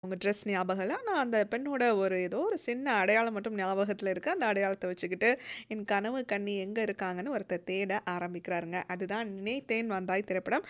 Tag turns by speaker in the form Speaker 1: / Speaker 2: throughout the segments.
Speaker 1: அவங்க ட்ரெஸ் ஞாபகம் இல்ல. ஆனா அந்த பெண்ணோட ஒரு ஏதோ ஒரு சின்ன அடையாளம் மட்டும் ஞாபகத்துல இருக்கு. அந்த அடையாளத்த வச்சுக்கிட்டு, என் கனவு கன்னி எங்க இருக்காங்கன்னு ஒருத்தர் தேட ஆரம்பிக்கிறாருங்க. அதுதான் நினைத்தேன் வந்தாய் திரைப்படம்.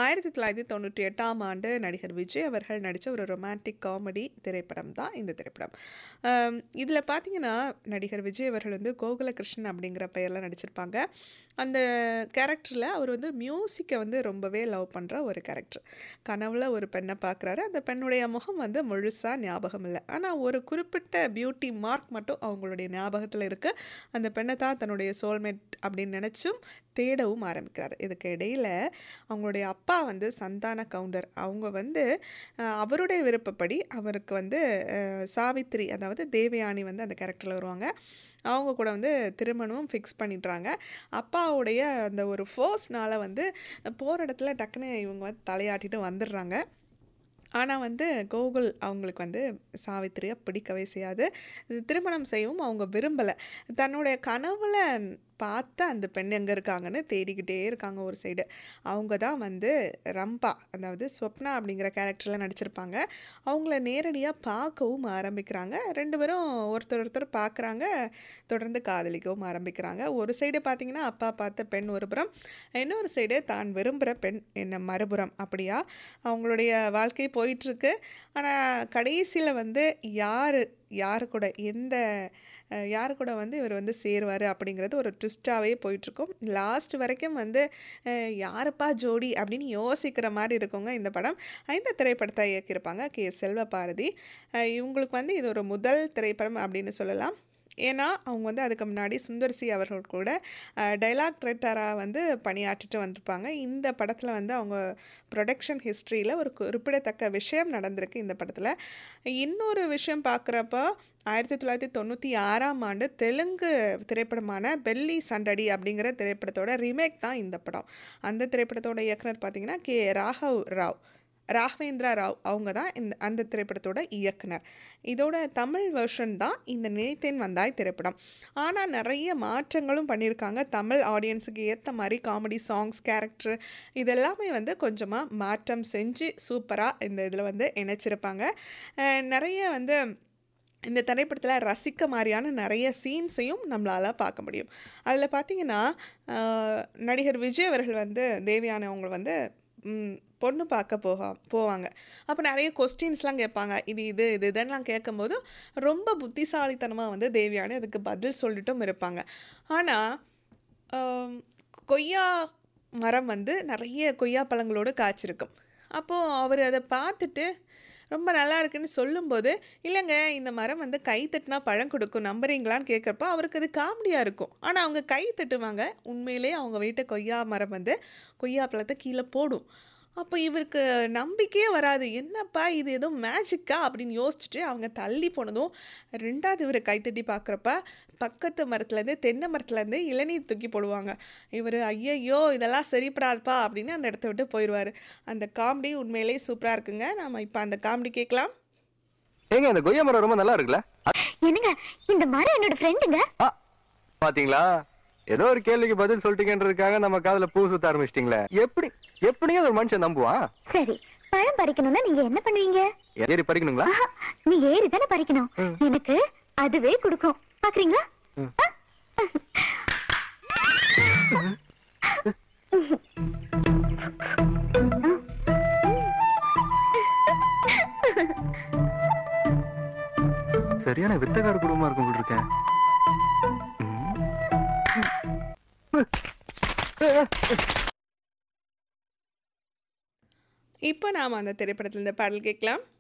Speaker 1: 1998ஆம் ஆண்டு நடிகர் விஜய் அவர்கள் நடிச்ச ஒரு ரொமான்டிக் காமெடி திரைப்படம் தான் இந்த திரைப்படம். அம் இதுல பார்த்தீங்கன்னா, நடிகர் விஜய் அவர்கள் வந்து கோகுலகிருஷ்ணன் அப்படிங்கிற பெயர்ல நடிச்சிருப்பாங்க. அந்த கேரக்டர்ல அவர் வந்து மியூசிக்க வந்து ரொம்பவே லவ் பண்ற ஒரு கேரக்டர். கனவுல ஒரு பெண்ண பார்க்குறாரு. அந்த பெண்ணுடைய முகம் வந்து முழுசா ஞாபகம் இல்ல. ஆனா ஒரு குறிப்பிட்ட பியூட்டி மார்க் மட்டும் அவங்களுடைய ஞாபகத்துல இருக்கு. அந்த பெண்ண தான் தன்னுடைய சோல்மேட் அப்படின்னு நெனச்சும் தேடவும் ஆரம்பிக்கிறாரு. இதுக்கு இடையில அவங்களுடைய அப்பா வந்து சந்தான கவுண்டர். அவங்க வந்து அ அவருடைய விருப்பப்படி அவருக்கு வந்து அ சாவித்திரி அதாவது தேவயானி வந்து அந்த கேரக்டர்ல வருவாங்க. அவங்க கூட வந்து திருமணமும் ஃபிக்ஸ் பண்ணிடுறாங்க. அப்பாவுடைய அந்த ஒரு ஃபோர்ஸ்னால வந்து போற இடத்துல டக்குனு இவங்க வந்து தலையாட்டிட்டு வந்துடுறாங்க. ஆனா வந்து கோகுல் அவங்களுக்கு வந்து சாவித்திரிய பிடிக்கவே செய்யாது. திருமணம் செய்யவும் அவங்க விரும்பல. தன்னுடைய கனவுல பார்த்த அந்த பெண் எங்க இருக்காங்கன்னு தேடிக்கிட்டே இருக்காங்க ஒரு சைடு. அவங்க தான் வந்து ரம்பா அதாவது ஸ்வப்னா அப்படிங்கிற கேரக்டர்ல நடிச்சிருப்பாங்க. அவங்கள நேரடியா பார்க்கவும் ஆரம்பிக்கிறாங்க. 2 பேரும் ஒருத்தர் ஒருத்தர் பார்க்குறாங்க. தொடர்ந்து காதலிக்கவும் ஆரம்பிக்கிறாங்க. ஒரு சைடு பார்த்தீங்கன்னா, அப்பா பார்த்த பெண் ஒரு புறம். இன்னொரு சைடு தான் விரும்புற பெண் என்ன மறுபுறம். அப்படியா அவங்களுடைய வாழ்க்கை போயிட்டுருக்கு. ஆனா கடைசில வந்து யாரு யாரு கூட எந்த அ யாரு கூட வந்து இவர் வந்து சேருவாரு அப்படிங்கிறது ஒரு ட்விஸ்ட்டாவே போயிட்டுருக்கும். லாஸ்ட் வரைக்கும் வந்து அ யாருப்பா ஜோடி அப்படின்னு யோசிக்கிற மாரி இருக்குங்க இந்த படம். இந்த திரைப்படத்த இயக்கியிருப்பாங்க கே. செல்வபாரதி. அ இவங்களுக்கு வந்து இது ஒரு முதல் திரைப்படம் அப்படின்னு சொல்லலாம். ஏன்னா, அவங்க வந்து அதுக்கு முன்னாடி சுந்தர் சி அவர்கள் கூட அ டயலாக் ரைட்டரா வந்து பணியாற்றிட்டு வந்திருப்பாங்க. இந்த படத்துல வந்து அவங்க புரொடக்ஷன் ஹிஸ்டரியில ஒரு குறிப்பிடத்தக்க விஷயம் நடந்திருக்கு இந்த படத்துல. இன்னொரு விஷயம் பார்க்குறப்போ 1996ஆம் ஆண்டு தெலுங்கு திரைப்படமான பெல்லி சண்டடி அப்படிங்கிற திரைப்படத்தோட ரீமேக் தான் இந்த படம். அந்த திரைப்படத்தோட இயக்குனர் பார்த்தீங்கன்னா, கே. ராகவ் ராவ் ராகவேந்திரா ராவ் அவங்க தான் இந்த அந்த திரைப்படத்தோட இயக்குனர். இதோட தமிழ் வெர்ஷன் தான் இந்த நினைத்தேன் வந்தாய் திரைப்படம். ஆனா நெறைய மாற்றங்களும் பண்ணியிருக்காங்க. தமிழ் ஆடியன்ஸுக்கு ஏத்த மாரி காமெடி சாங்ஸ், கேரக்டர் இது எல்லாமே வந்து கொஞ்சமா மாற்றம் செஞ்சு சூப்பரா இந்த இதுல வந்து இணைச்சிருப்பாங்க. அ நெறைய வந்து இந்த திரைப்படத்துல ரசிக்க மாரியான நெறைய சீன்ஸையும் நம்மளால பார்க்க முடியும். அதுல பார்த்தீங்கன்னா, அ நடிகர் விஜய் அவர்கள் வந்து தேவயானி அவங்கள வந்து ம் பொண்ணு பார்க்க போகா போவாங்க. அப்ப நெறைய கொஸ்டின்ஸ்லாம் கேட்பாங்க. இது இது இது இதுன்னுலாம் கேட்கும்போது, ரொம்ப புத்திசாலித்தனமா வந்து தேவயானி அதுக்கு பதில் சொல்லிட்டும் இருப்பாங்க. ஆனா, அ கொய்யா மரம் வந்து நெறைய கொய்யா பழங்களோடு காய்ச்சிருக்கும். அப்போ அவரு அத பார்த்துட்டு ரொம்ப நல்லா இருக்குன்னு சொல்லும்போது, இல்லங்க இந்த மரம் வந்து கை தட்டினா பழம் குடுக்கும் நம்புறீங்களான்னு கேட்கிறப்போ, அவருக்கு அது காமெடியா இருக்கும். ஆனா அவங்க கை தட்டுவாங்க. உண்மையிலேயே அவங்க வீட்டு கொய்யா மரம் வந்து கொய்யா பழத்த கீழ போடும். அப்ப இவருக்கு நம்பிக்கையே வராது. என்னப்பா இது ஏதோ மேஜிக்கா அப்படின்னு யோசிச்சுட்டு அவங்க தள்ளி போனதும், 2வது இவரு கை தட்டி பார்க்குறப்ப, பக்கத்து மரத்துலேருந்து தென்னை மரத்துலேருந்து இளநீர் தூக்கி போடுவாங்க. இவரு ஐயய்யோ! இதெல்லாம் சரிப்படாதுப்பா அப்படின்னு அந்த இடத்த விட்டு போயிருவாரு. அந்த காமெடி உண்மையிலேயே சூப்பரா இருக்குங்க. நாம இப்ப அந்த காமெடி கேட்கலாம்.
Speaker 2: ஏங்க இந்த கொய்யா மரம் ரொம்ப நல்லா இருக்குல்ல?
Speaker 3: என்னங்க இந்த மரம் என்னோட ஃப்ரெண்டுங்க
Speaker 2: ஆ பாத்தீங்களா? ஏதோ ஒரு கேள்விக்கு பதில் சொல்லிட்டீங்கன்றதுக்காக நம்ம காதுல பூ சுத்த ஆரம்பிச்சிட்டீங்களே. எப்படி எப்படிங்க ஒரு மனுஷன் நம்புவான்?
Speaker 3: சரி பழம் பறிக்கணும்னா நீங்க என்ன பண்ணுவீங்க
Speaker 2: ஏறி பறிக்கணுங்களா?
Speaker 3: ஆஹா, நீ ஏறி தானே பறிக்கணும்
Speaker 2: ம்.
Speaker 3: எனக்கு அதுவே கொடுக்கும் பாக்குறீங்களா
Speaker 2: ம்.
Speaker 3: ஆ?
Speaker 2: சரியான வித்தகார குடும்பமா இருக்கும் போல இருக்கேன்.
Speaker 1: இப்ப நாம அந்த திரைப்படத்துல இந்த பாடல் கேட்கலாம்.